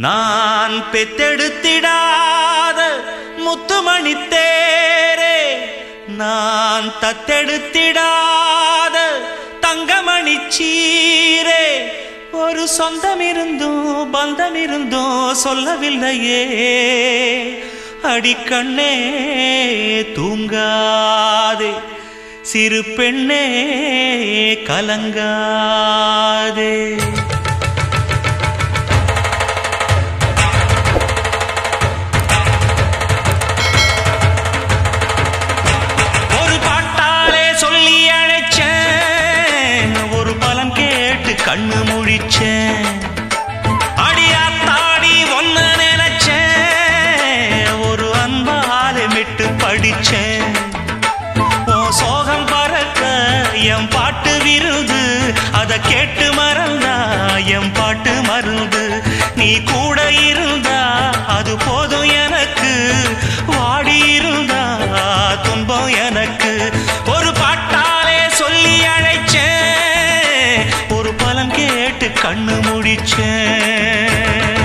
நான் பெத்தெடுத்திடாத முத்துமணி தேரே நான் தத்தெடுத்திடாத தங்கமணி சீரே ஒரு சொந்தம் இருந்தும் பந்தம் இருந்தும் சொல்லவில்லையே அடிக்கண்ணே தூங்காதே சிறு பெண்ணே கலங்காதே ஒரு பாட்டாலே சொல்லி அழைச்சேன் ஒரு பலன் கேட்டு கண்ணு முழிச்சேன் அடியாத்தாடி ஒன்ன நினைச்சேன் ஒரு அன்பாலே விட்டு படிச்சேன் உன் சோகம் பறக்க என் பாட்டு விருது அத கேட்டு மறந்தா என் பாட்டு மருந்து நீ கூட இருந்தா அது போதும் எனக்கு வாடி இருந்தா துன்பம் எனக்கு ஒரு பாட்டாலே சொல்லி அழைச்சேன் ஒரு பலன் கேட்டு கண்ணு முடிச்சேன்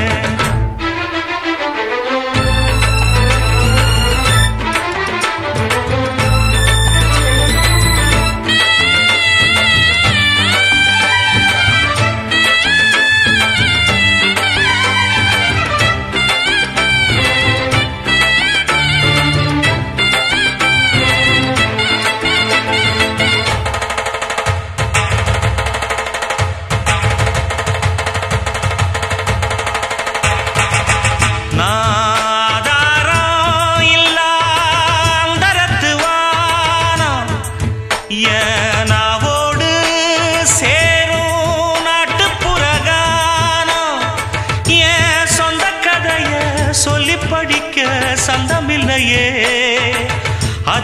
நாதாரம் இல்லா அந்தரத்து வானம் ஏனாவோடு சேரும் நாட்டுப்புற கானம் என் சொந்த கதைய சொல்லி படிக்க சந்தமில்லையே அத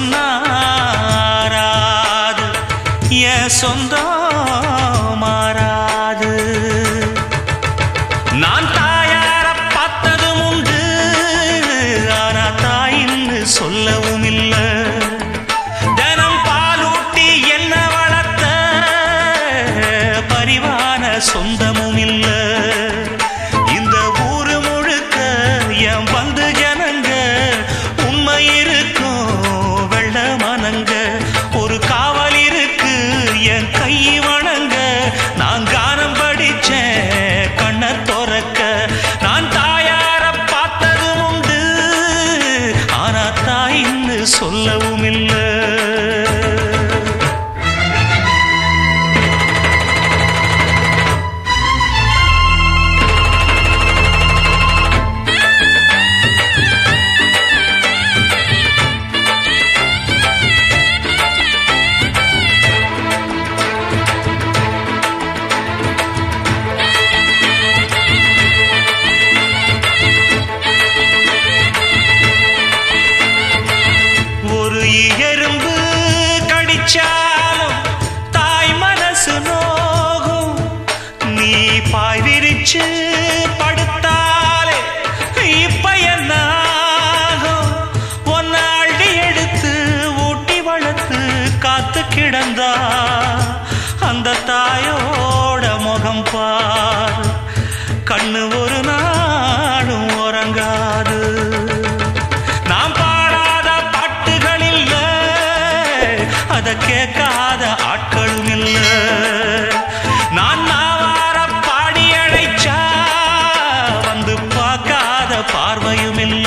சொன்னாராது என் சொந்தம் மாறாது நான் தாயார பார்த்ததும் உண்டு ஆனா தாயின்னு சொல்லவும் இல்ல தினம் பாலூட்டி என்ன வளர்த்த பரிவான சொந்தமும் இல்ல இந்த ஊரு முழுக்க என் வந்து ஜனங்க உண்மை இருக்கும் வெள்ள மனங்க ஒரு காவல் இருக்கு என் கை வணங்க நான் கானம் படிச்சேன் கண்ண துறக்க நான் தாயார பார்த்ததும் உண்டு ஆனா தாயின்னு சொல்லவும் இல்லை ஒரு எறும்பு கடிச்சாலும் தாய் மனசு நோகும் நீ பாய் விரிச்சு படுத்தாலே இப்ப என்ன ஆகும் உன்னை அள்ளி எடுத்து ஊட்டி வளர்த்து காத்து கிடந்தா அந்த தாயோட முகம் பார் கண்ணு ஒரு நாளும் உறங்காது நாம் பாடாத பாட்டுகள் இல்ல அத கேட்காத ஆட்களும் இல்ல நான் நாவார பாடி அழைச்சா வந்து பார்க்காத பார்வையும் இல்ல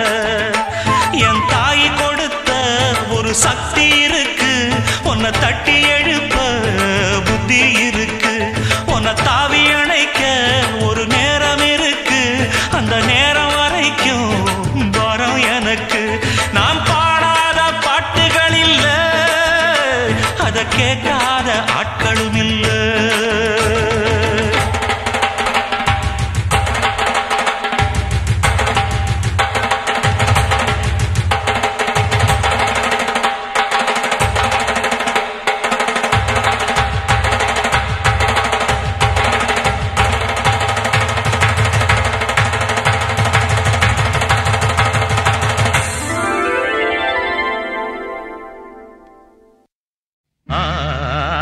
என் தாய் கொடுத்த ஒரு சக்தி இருக்கு உன்னை தட்டி எழுப்ப புத்தி இருக்கு உன்னை தாவி அணைக்க ஒரு நேரம் இருக்கு அந்த நேரம் வரைக்கும் வரம் எனக்கு நான் பாடாத பாட்டுகள் இல்ல அத கேட்காத ஆட்களும் இல்லை ஆ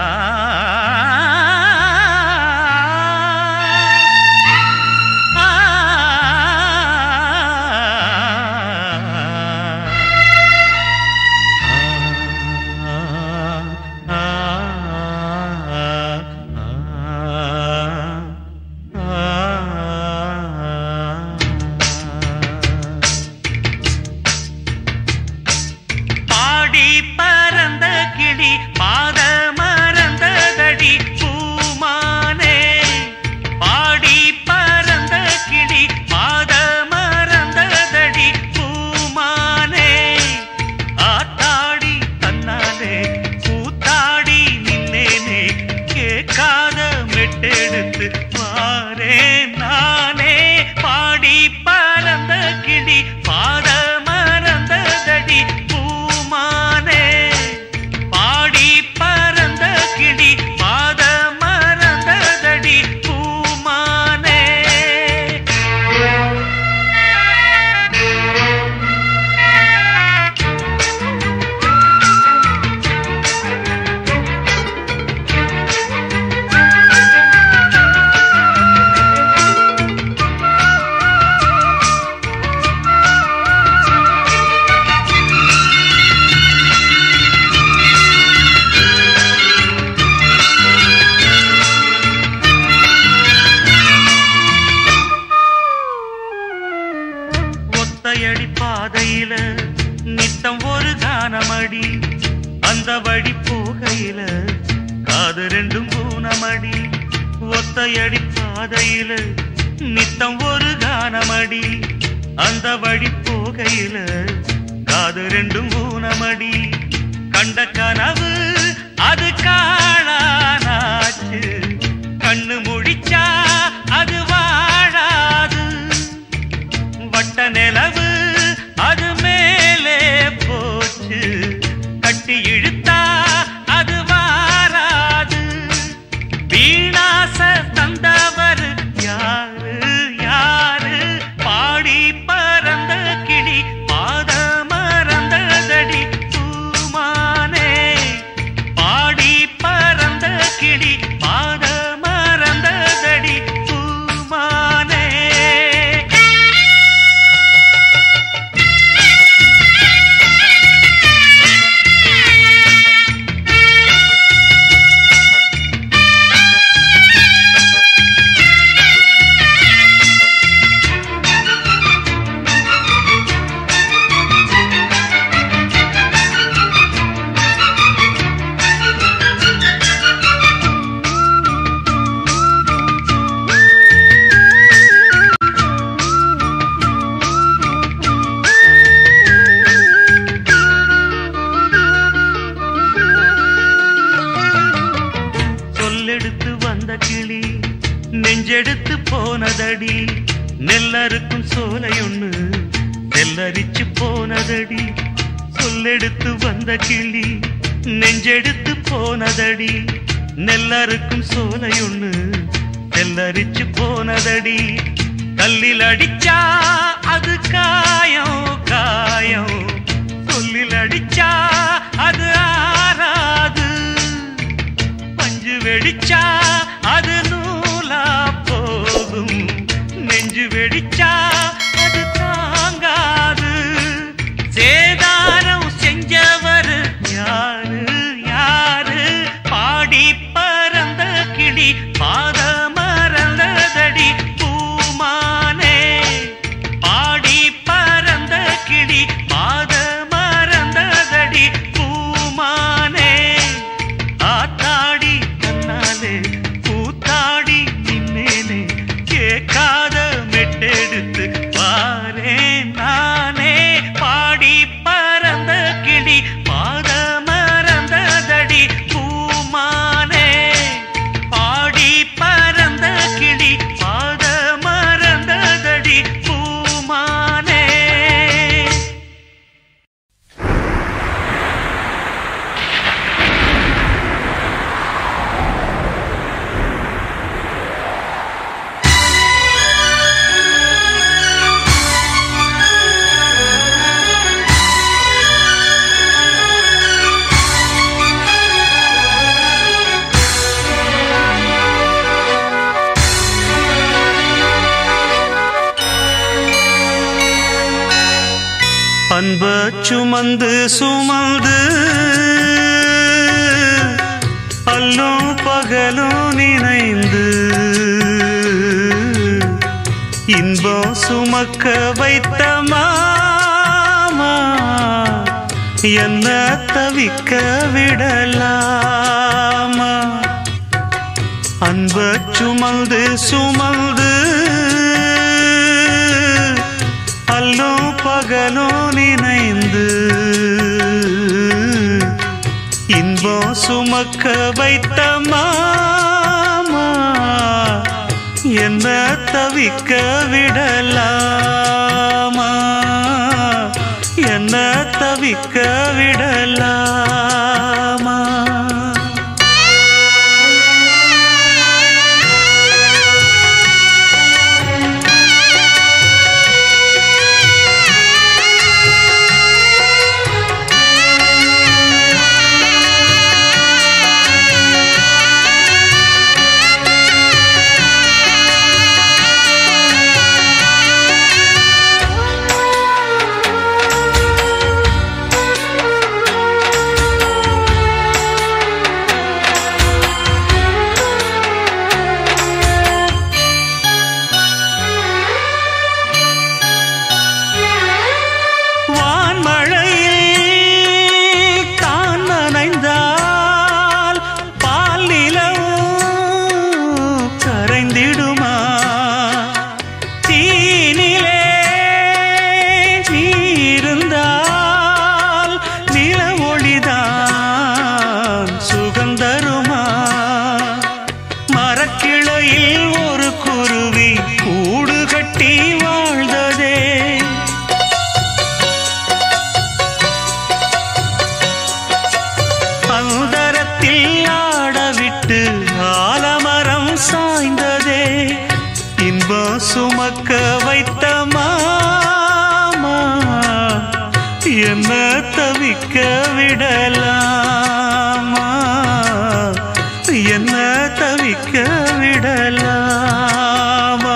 ஒத்தையடி பாதையில நித்தம் ஒரு கானமடி அந்த வழி போகையில காது ரெண்டும் பூனமடி ஒத்தையடி பாதையில நித்தம் ஒரு கானமடி அந்த வழி போகையில காது ரெண்டும் ஊனமடி கண்ட கனவு அது காணானாச்சு கண்ணு முழிச்சா அது வாழாது வட்ட நிலவு அது மேலே போச்சு கட்டி இழுத்தா அது வாராது வீணாச தந்தவர் யாரு யாரு பாடி பறந்த கிளி பாத மறந்ததடி பூமானே பாடி பறந்த கிளி பாத மறந்ததடி பூமானே சொல்லெடுத்து வந்த கிளி நெஞ்செடுத்து போனதடி நெல்லறுக்கும் சோலையொன்னு நெல்லரிச்சு போனதடி சொல்லெடுத்து வந்த கிளி நெஞ்செடுத்து போனதடி நெல்லறுக்கும் சோலையொன்னு நெல்லரிச்சு போனதடி கல்லில் அடிச்சா அது காயம் காயம் சொல்லில் அடிச்சா அது ஆறாது பஞ்சு வெடிச்சா அது நூலா போகும் நெஞ்சு வெடிச்சா அது தாங்காது சேதாரம் செஞ்சவர் யாரு யாரு பாடி பறந்த கிளி பாத மறந்ததடி பூமானே பாடி பறந்த கிளி பாத மறந்ததடி பூமானே ஆத்தாடி கண்ணாலே பூத்தாடி நின்னேனே கேட்காத மெட்டெடுத்து பாரே நானே பாடி பறந்த கிளி பாத மறந்ததடி பூமானே பாடி பறந்த கிளி பாத மறந்ததடி பூமானே அன்ப சுமந்து சுமந்து அல்லும் பகலும் நினைந்து இன்பம் சுமக்க வைத்த மாமா என்ன தவிக்க விடலாமா அன்ப சுமந்து சுமந்து அல்லும் பகலும் நினைந்து இன்பம் சுமக்க வைத்த மாமா என்ன தவிக்க விடலாமா என்ன தவிக்க விடலாமா கட்டி வாழ்ந்ததே அந்தரத்தில் ஆடவிட்டு ஆலமரம் சாய்ந்ததே இன்பம் சுமக்க வைத்த மாமா என்ன தவிக்க விடலாமா என்ன தவிக்க விடலாமா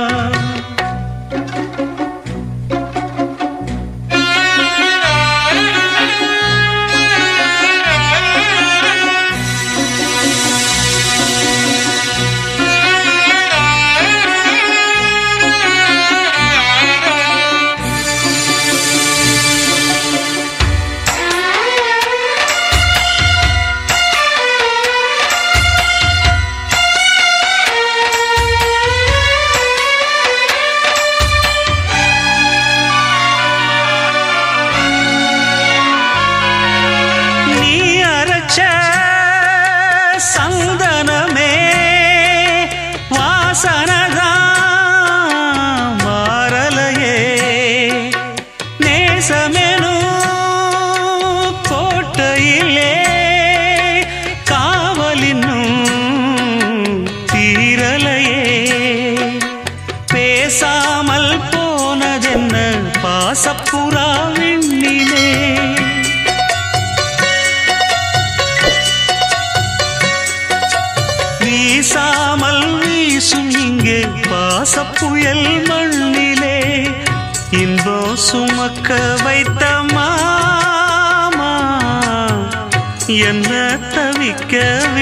நீ அரைச்ச சந்தனமே வாசனதான் மாறலையே நேசமெனும் கோட்டையிலே காவலின்னும் தீரலையே பேசாமல் போனதென்ன பாசப்புறா விண்ணிலே வீசாமல் வீசும் இங்கே பாசப்புயல் மண்ணிலே இன்பம் சுமக்க வைத்த மாமா என்ன தவிக்க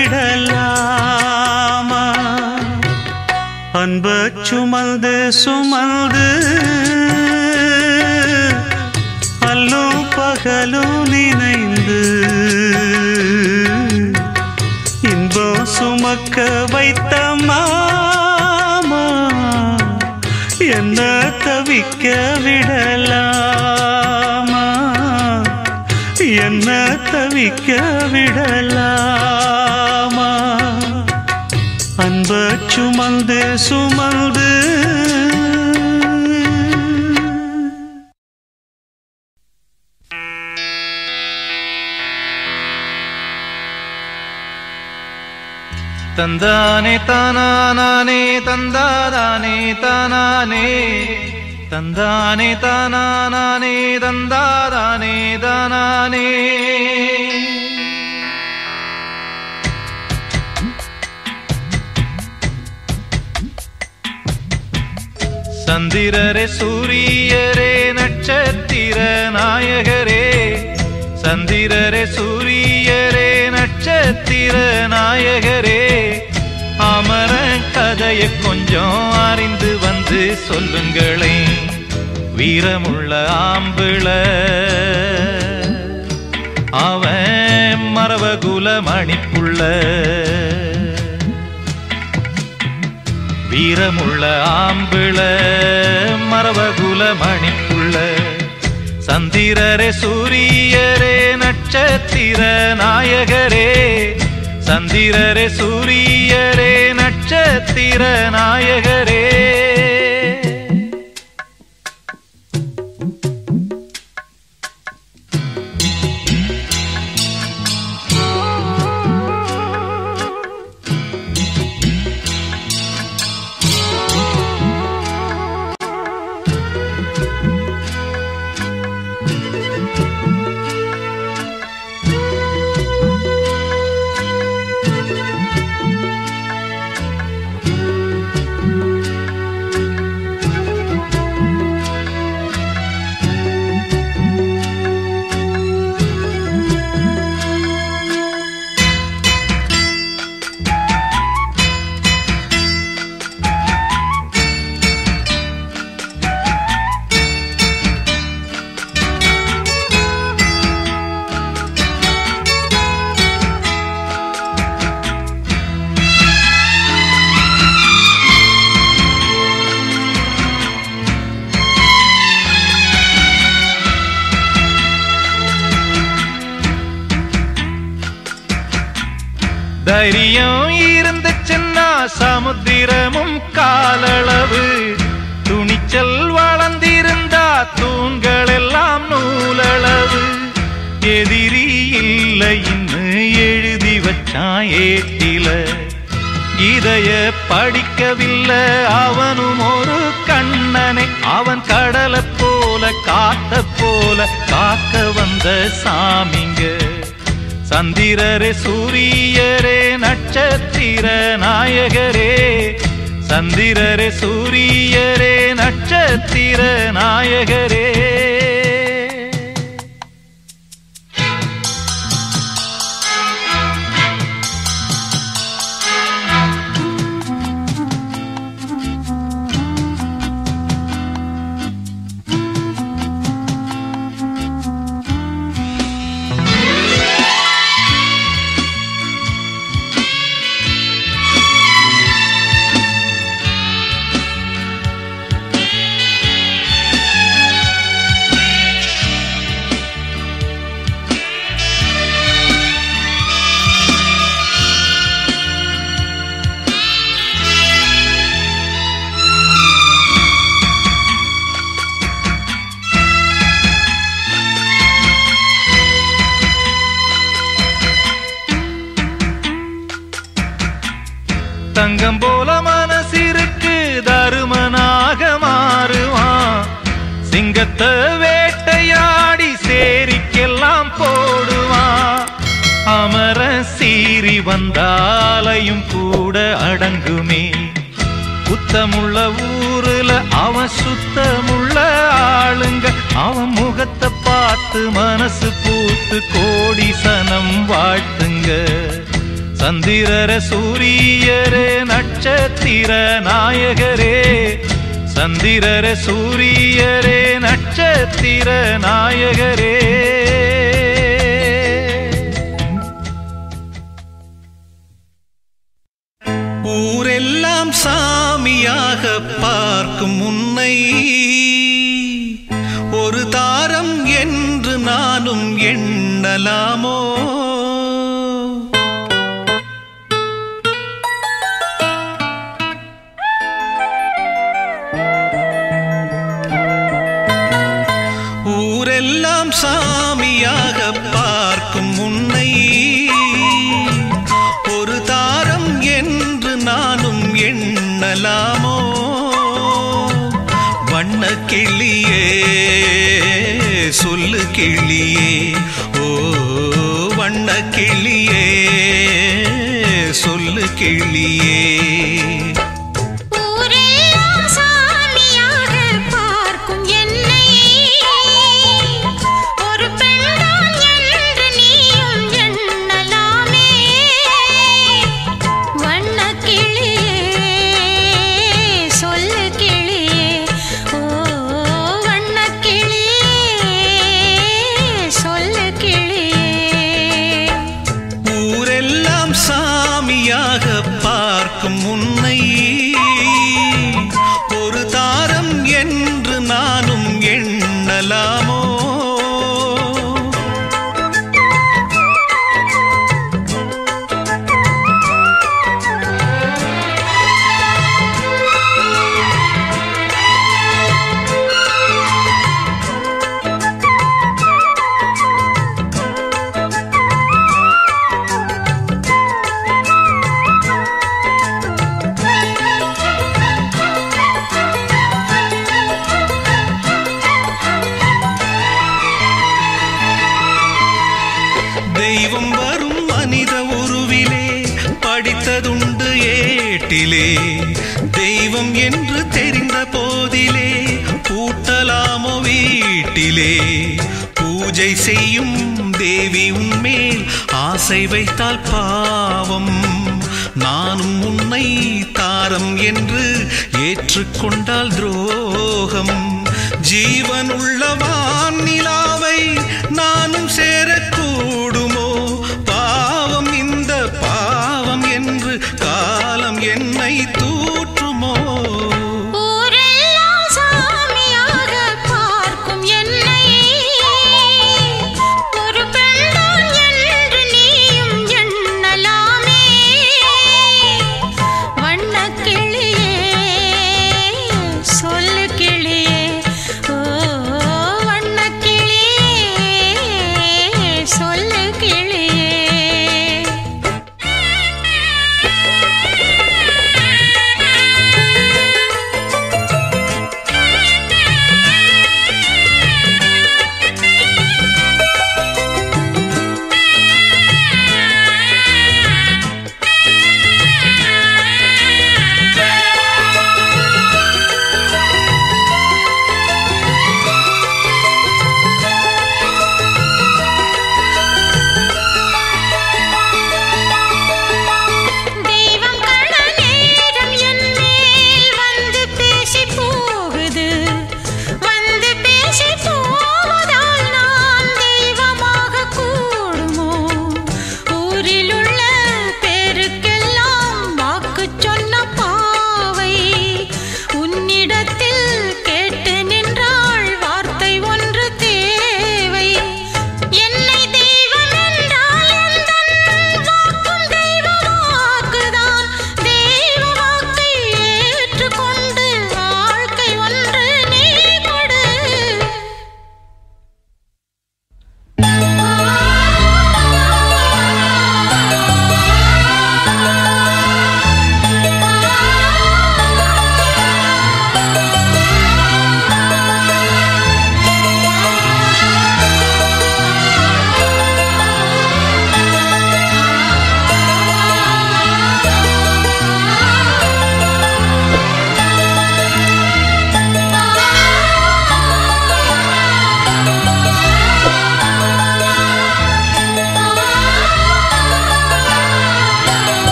விடலாமா அன்ப சுமந்து சுமந்து அல்லும் பகலும் நினைந்து இன்பம் சுமக்க வைத்த மாமா என்ன தவிக்க விடலாமா என்ன தவிக்க விடலாமா அன்ப சுமந்து சுமந்து தந்தானே தானானே தந்தாதானே தானானே தந்தானே தானானே தந்தாதானே தானானே சந்திரரே சூரியரே நட்சத்திர நாயகரே சந்திரரே சூரியரே நட்சத்திர நாயகரே அமர கதையை கொஞ்சம் அறிந்து வந்து சொல்லுங்களேன் வீரமுள்ள ஆம்பிள அவன் மரவகுல மணிப்புள்ள வீரமுள்ள ஆம்பிள மரவகுல மணிப்புள்ள சந்திரரே சூரியரே நட்சத்திர நாயகரே சந்திரரே சூரியரே நட்சத்திர நாயகரே தைரியம் இருந்துச்சுன்னா சமுத்திரமும் காலளவு வச்சான் ஏட்டில இதைய படிக்கவில்லை அவனும் ஒரு கண்ணனை அவன் கடலை போல காத்த போல காக்க வந்த சாமிங்க சந்திரரே சூரியரே நட்சத்திர நாயகரே சந்திரரே சூரியரே நட்சத்திர நாயகரே தங்கம் போல மனசிருக்கு தருமனாக மாறுவான் சிங்கத்தை வேட்டையாடி சேரிக்கெல்லாம் போடுவான் அமர சீறி வந்தாலையும் கூட அடங்குமே குத்தமுள்ள ஊருல அவன் சுத்தமுள்ள ஆளுங்க அவன் முகத்தை பார்த்து மனசு பூத்து கோடி சனம் வாழ்த்துங்க சந்திரர சூரியரே நட்சத்திர நாயகரே சந்திரர சூரியரே நட்சத்திர நாயகரே ஊரெல்லாம் சாமியாக பார்க்கும் உன்னை ஒரு தாரம் என்று நானும் எண்ணலாமோ ஊரெல்லாம் சாமியாக பார்க்கும் உன்னை ஒரு தாரம் என்று நானும் எண்ணலாமோ வண்ண கிளியே சொல்லு கிளியே ஓ வண்ண கிளியே சொல்லு கிளியே ஊரெல்லாம் சாமியாக பார்க்கும் என்னை ஒரு பெண்தான் என்று நீயும் எண்ணலாமே வண்ணக் கிளியே சொல்லு கிளியே ஓ வண்ணக் கிளியே சொல்லு கிளியே ஊரெல்லாம் சாமியாக பார்க்கும் உன்னை ஒரு தாரம் என்று நானும் எண்ணலாமோ தெய்வம் வரும் மனித உருவிலே படித்ததுண்டு ஏட்டிலே தெய்வம் என்று தெரிந்த போதிலே பூட்டலாமோ வீட்டிலே பூஜை செய்யும் தேவி உன்மேல் ஆசை வைத்தால் பாவம் நானும் உன்னை தாரம் என்று ஏற்றுக்கொண்டால் துரோகம் ஜீவனுள்ள வானிலாவை நானும் சே